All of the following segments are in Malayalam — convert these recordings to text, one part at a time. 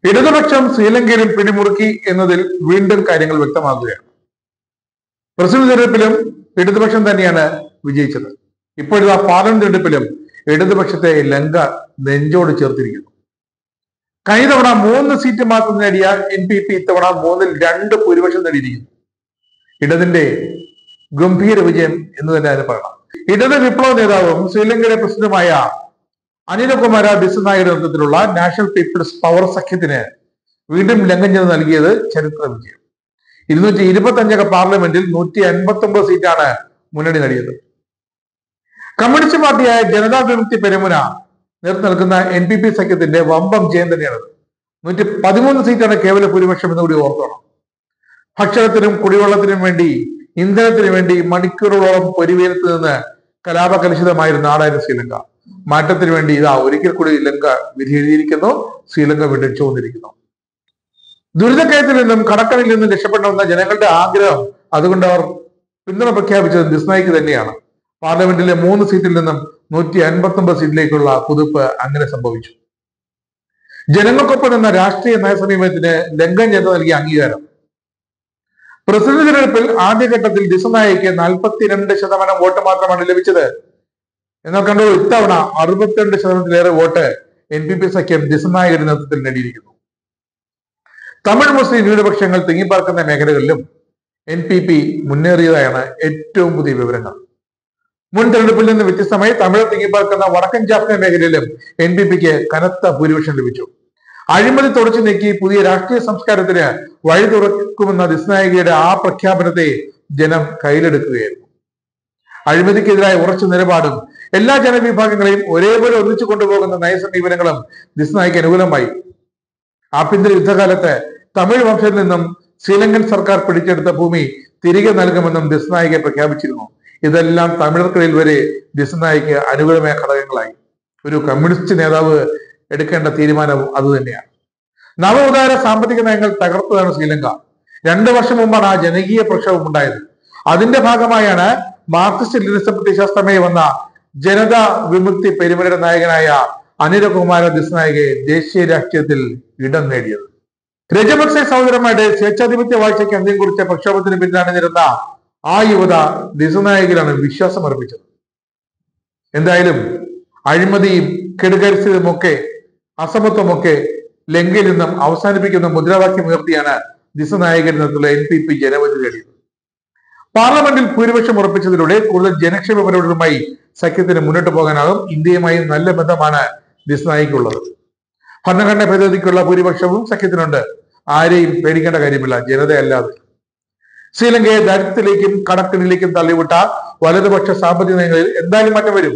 ഇടതുപക്ഷം ശ്രീലങ്കയിലും പിടിമുറുക്കി എന്നതിൽ വീണ്ടും കാര്യങ്ങൾ വ്യക്തമാകുകയാണ് പ്രസിഡന്റ് തെരഞ്ഞെടുപ്പിലും ഇടതുപക്ഷം തന്നെയാണ് വിജയിച്ചത് ഇപ്പോഴത്തെ പാർലമെന്റ് തെരഞ്ഞെടുപ്പിലും ഇടതുപക്ഷത്തെ ലങ്ക നെഞ്ചോട് ചേർത്തിരിക്കുന്നു കഴിഞ്ഞ തവണ മൂന്ന് സീറ്റ് മാത്രം നേടിയ എൻ പി പി ഇത്തവണ മൂന്നിൽ രണ്ട് ഭൂരിപക്ഷം നേടിയിരിക്കുന്നു ഇടതിന്റെ ഗംഭീര വിജയം എന്ന് തന്നെ അതിന് പറയണം ഇടത് വിപ്ലവ നേതാവും ശ്രീലങ്കയുടെ പ്രസിഡന്റുമായ അനിലകുമാര ദിസനായുടെ നേതൃത്വത്തിലുള്ള നാഷണൽ പീപ്പിൾസ് പവർ സഖ്യത്തിന് വീണ്ടും ലംഘനം നൽകിയത് ചരിത്ര വിജയം ഇരുന്നൂറ്റി ഇരുപത്തി അഞ്ചംഗ പാർലമെന്റിൽ നൂറ്റി അൻപത്തി ഒമ്പത് സീറ്റാണ് മുന്നണി നേടിയത് കമ്മ്യൂണിസ്റ്റ് പാർട്ടിയായ ജനതാ വിമുക്തി പെരുമുന നേതൃത്വം നൽകുന്ന എൻ പി പി സഖ്യത്തിന്റെ വമ്പം ജയം തന്നെയാണ് നൂറ്റി പതിമൂന്ന് സീറ്റാണ് കേവല ഭൂരിപക്ഷം എന്നുകൂടി ഓർക്കണം ഭക്ഷണത്തിനും കുടിവെള്ളത്തിനും വേണ്ടി ഇന്ധനത്തിനു വേണ്ടി മണിക്കൂറുകളോളം പൊരിവേലത്ത് നിന്ന് കലാപകലുഷിതമായിരുന്ന നാടായിരുന്നു ശ്രീലങ്ക മാറ്റത്തിന് വേണ്ടി ഇതാ ഒരിക്കൽ കൂടി ലങ്ക വിധി എഴുതിയിരിക്കുന്നു ശ്രീലങ്ക വീണ്ടും ചുവന്നിരിക്കുന്നു ദുരിതക്കയത്തിൽ നിന്നും കടക്കണിൽ നിന്നും രക്ഷപ്പെടണമെന്ന ജനങ്ങളുടെ ആഗ്രഹം അതുകൊണ്ട് അവർ പിന്തുണ പ്രഖ്യാപിച്ചത് ദിസ്നായിക്ക് തന്നെയാണ് പാർലമെന്റിലെ മൂന്ന് സീറ്റിൽ നിന്നും നൂറ്റി അൻപത്തി ഒമ്പത് സീറ്റിലേക്കുള്ള കുതിപ്പ് അങ്ങനെ സംഭവിച്ചു ജനങ്ങൾക്കൊപ്പം നിന്ന രാഷ്ട്രീയ നയസമീപനത്തിന് ലങ്കൻ ജനത നൽകിയ അംഗീകാരം പ്രസിഡന്റ് തിരഞ്ഞെടുപ്പിൽ ആദ്യഘട്ടത്തിൽ ദിസനായിക്ക് നാൽപ്പത്തിരണ്ട് ശതമാനം വോട്ട് മാത്രമാണ് ലഭിച്ചത് എന്നാൽ കണ്ടു ഇത്തവണ അറുപത്തിരണ്ട് ശതമാനത്തിലേറെ വോട്ട് എൻ പി പി സഖ്യം ദിസനായകരുടെ നേതൃത്വത്തിൽ നേടിയിരിക്കുന്നു തമിഴ് മുസ്ലിം ന്യൂനപക്ഷങ്ങൾ തിങ്ങിപ്പാർക്കുന്ന മേഖലകളിലും എൻ പി പി മുന്നേറിയതായാണ് ഏറ്റവും പുതിയ വിവരങ്ങൾ മുൻ തെരഞ്ഞെടുപ്പിൽ നിന്ന് വ്യത്യസ്തമായി തമിഴ് തിങ്ങിപ്പാർക്കുന്ന വടക്കൻ ജാഫ്ന മേഖലയിലും എൻ പി പിക്ക് കനത്ത ഭൂരിപക്ഷം ലഭിച്ചു അഴിമതി തുടച്ചു നീക്കി പുതിയ രാഷ്ട്രീയ സംസ്കാരത്തിന് വഴി തുറക്കുമെന്ന ദിസ്നായികയുടെ ആ പ്രഖ്യാപനത്തെ ജനം കയ്യിലെടുക്കുകയായിരുന്നു അഴിമതിക്കെതിരായ ഉറച്ച നിലപാടും എല്ലാ ജനവിഭാഗങ്ങളെയും ഒരേപോലെ ഒന്നിച്ചു കൊണ്ടുപോകുന്ന നയസമീപനങ്ങളും ദിസ്നായിക്ക് അനുകൂലമായി ആഭ്യന്തര യുദ്ധകാലത്ത് തമിഴ് വംശത്തിൽ നിന്നും ശ്രീലങ്കൻ സർക്കാർ പിടിച്ചെടുത്ത ഭൂമി തിരികെ നൽകുമെന്നും ദിസ്നായിക പ്രഖ്യാപിച്ചിരുന്നു ഇതെല്ലാം തമിഴർക്കിടയിൽ വരെ ദിസ്നായിക്ക് അനുകൂലമായ ഘടകങ്ങളായി ഒരു കമ്മ്യൂണിസ്റ്റ് നേതാവ് എടുക്കേണ്ട തീരുമാനവും അതുതന്നെയാണ് നവോദാര സാമ്പത്തിക നയങ്ങൾ തകർത്തതാണ് ശ്രീലങ്ക രണ്ടു വർഷം മുമ്പാണ് ആ ജനകീയ പ്രക്ഷോഭം ഉണ്ടായത് അതിന്റെ ഭാഗമായാണ് മാർക്സിസ്റ്റ് ലിനിസം പ്രത്യശാസ്ത്രമായി വന്ന ജനതാ വിമുക്തി പെരുമലയുടെ നായകനായ അനിലകുമാര ദിസ്നായികയെ ദേശീയ രാഷ്ട്രീയത്തിൽ ഇടം നേടിയത് രജപക്സെ സഹോദരന്മാരുടെ സ്വേച്ഛാധിപത്യ വാഴ്ചയ്ക്ക് അന്ത്യം കുറിച്ച പ്രക്ഷോഭത്തിന് പിന്നിലണിഞ്ഞിരുന്ന ആ യുവത ദിസനായകിലാണ് വിശ്വാസം അർപ്പിച്ചത് എന്തായാലും അഴിമതിയും കെടുകരിച്ചതുമൊക്കെ അസമത്വമൊക്കെ ലങ്കയിൽ നിന്നും അവസാനിപ്പിക്കുന്ന മുദ്രാവാക്യം ഉയർത്തിയാണ് ദിസനായകരുടെ നേതൃത്വത്തിലുള്ള എൻ പി പി ജനവിധി നേടിയത് പാർലമെന്റിൽ ഭൂരിപക്ഷം ഉറപ്പിച്ചതിലൂടെ കൂടുതൽ ജനക്ഷേമ പരിപാടികളുമായി സഖ്യത്തിന് മുന്നോട്ട് പോകാനാകും ഇന്ത്യയുമായി നല്ല ബന്ധമാണ് ദിസ്നായിക്കുള്ളത് ഭരണഘടന ഭേദഗതിക്കുള്ള ഭൂരിപക്ഷവും സഖ്യത്തിനുണ്ട് ആരെയും പേടിക്കേണ്ട കാര്യമില്ല ജനതയല്ലാതെ ശ്രീലങ്കയെ ദാരിദ്ര്യത്തിലേക്കും കടക്കിണിലേക്കും തള്ളിവിട്ട വലതുപക്ഷ സാമ്പത്തിക നയങ്ങളിൽ എന്തായാലും മാറ്റം വരും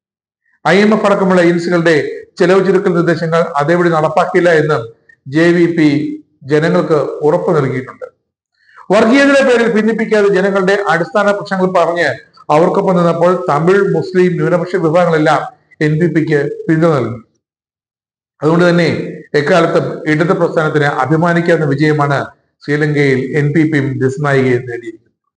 ഐ എം എഫ് അടക്കമുള്ള ഏജൻസികളുടെ ചെലവ് ചുരുക്കൽ നിർദ്ദേശങ്ങൾ അതേപടി നടപ്പാക്കില്ല എന്നും ജെ വി പി ജനങ്ങൾക്ക് ഉറപ്പ് നൽകിയിട്ടുണ്ട് വർഗീയതയുടെ പേരിൽ ഭിന്നിപ്പിക്കാതെ ജനങ്ങളുടെ അടിസ്ഥാന പ്രശ്നങ്ങൾ പറഞ്ഞ് അവർക്കൊപ്പം നിന്നപ്പോൾ തമിഴ് മുസ്ലിം ന്യൂനപക്ഷ വിഭാഗങ്ങളെല്ലാം എൻ പി പിക്ക് പിന്തുണ നൽകി അതുകൊണ്ട് തന്നെ എക്കാലത്തും ഇടത് പ്രസ്ഥാനത്തിന് അഭിമാനിക്കാവുന്ന വിജയമാണ് ശ്രീലങ്കയിൽ എൻ പി പിയും ദിസ്നായികയും നേടിയിരിക്കുന്നത്